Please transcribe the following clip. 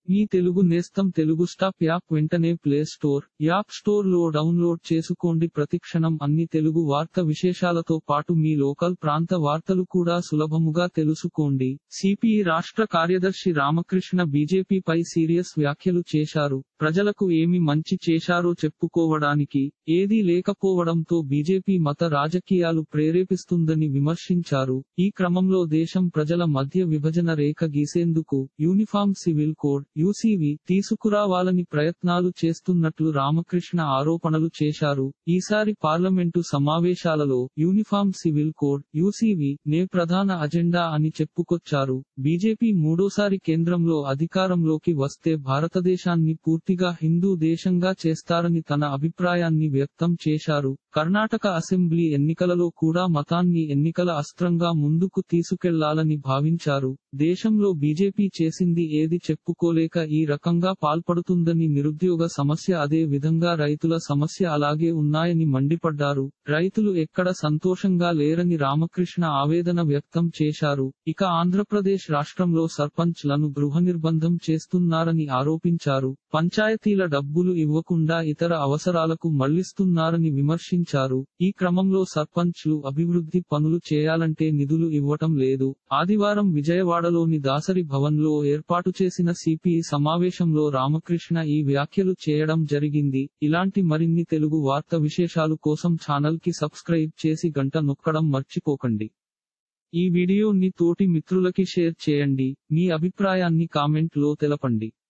మీ తెలుగు నేస్తం Telugu stop app వెంటనే play store app store లో డౌన్లోడ్ చేసుకోండి ప్రతిక్షణం అన్ని తెలుగు వార్త విశేషాలతో పాటు మీ లోకల్ ప్రాంత వార్తలు కూడా సులభముగా తెలుసుకోండి సిపిఐ రాష్ట్ర కార్యదర్శి రామకృష్ణ బీజేపీపై సీరియస్ వ్యాఖ్యలు చేశారు ప్రజలకు ఏమి మంచి చేశారో చెప్పుకోవడానికి ఏదీ లేకపోవడంతో బీజేపీ మత రాజకీయాలు ప్రేరేపిస్తుందని విమర్శించారు ఈ క్రమంలో దేశం ప్రజల మధ్య విభజన రేఖ గీసేందుకు యూనిఫామ్ సివిల్ కోడ్ యూసీవీ తీసుకురావాలని ప్రయత్నాలు చేస్తున్నట్లు రామకృష్ణ ఆరోపణలు చేశారు ఈసారి పార్లమెంటు సమావేశాలలో యూనిఫామ్ సివిల్ కోడ్ యూసీవీ నే ప్రధాన అజెండా అని చెప్పుకొచ్చారు బీజేపీ మూడోసారి కేంద్రంలో అధికారంలోకి వస్తే భారతదేశాన్ని పూర్తిగా హిందూ దేశంగా చేస్తారని తన అభిప్రాయాన్ని వ్యక్తం చేశారు కర్ణాటక అసెంబ్లీ ఎన్నికలలో కూడా మతాన్ని ఎన్నికల అస్త్రంగా ముందుకు తీసుకెళ్లాలని భావించారు దేశంలో బీజేపీ చేసింది ఏది చెప్పుకోలేక ఈ రకంగా పాల్పడుతుందని నిరుద్యోగ సమస్య అదే విధంగా రైతుల సమస్య అలాగే ఉన్నాయని మండిపడ్డారు రైతులు ఎక్కడ సంతోషంగా లేరని రామకృష్ణ ఆవేదన వ్యక్తం చేశారు ఇక ఆంధ్రప్రదేశ్ రాష్ట్రంలో సర్పంచ్ లను గృహ నిర్బంధం చేస్తున్నారని ఆరోపించారు పంచాయతీల డబ్బులు ఇవ్వకుండా ఇతర అవసరాలకు మళ్లిస్తున్నారని విమర్శించారు ఈ క్రమంలో సర్పంచ్లు అభివృద్ధి పనులు చేయాలంటే నిధులు ఇవ్వటం లేదు ఆదివారం విజయవాడలోని దాసరి భవన్లో ఏర్పాటు చేసిన సిపిఐ సమావేశంలో రామకృష్ణ ఈ వ్యాఖ్యలు చేయడం జరిగింది ఇలాంటి మరిన్ని తెలుగు వార్త విశేషాలు కోసం ఛానల్ కి సబ్స్క్రైబ్ చేసి గంట నొక్కడం మర్చిపోకండి ఈ వీడియోని తోటి మిత్రులకి షేర్ చేయండి మీ అభిప్రాయాన్ని కామెంట్ లో తెలపండి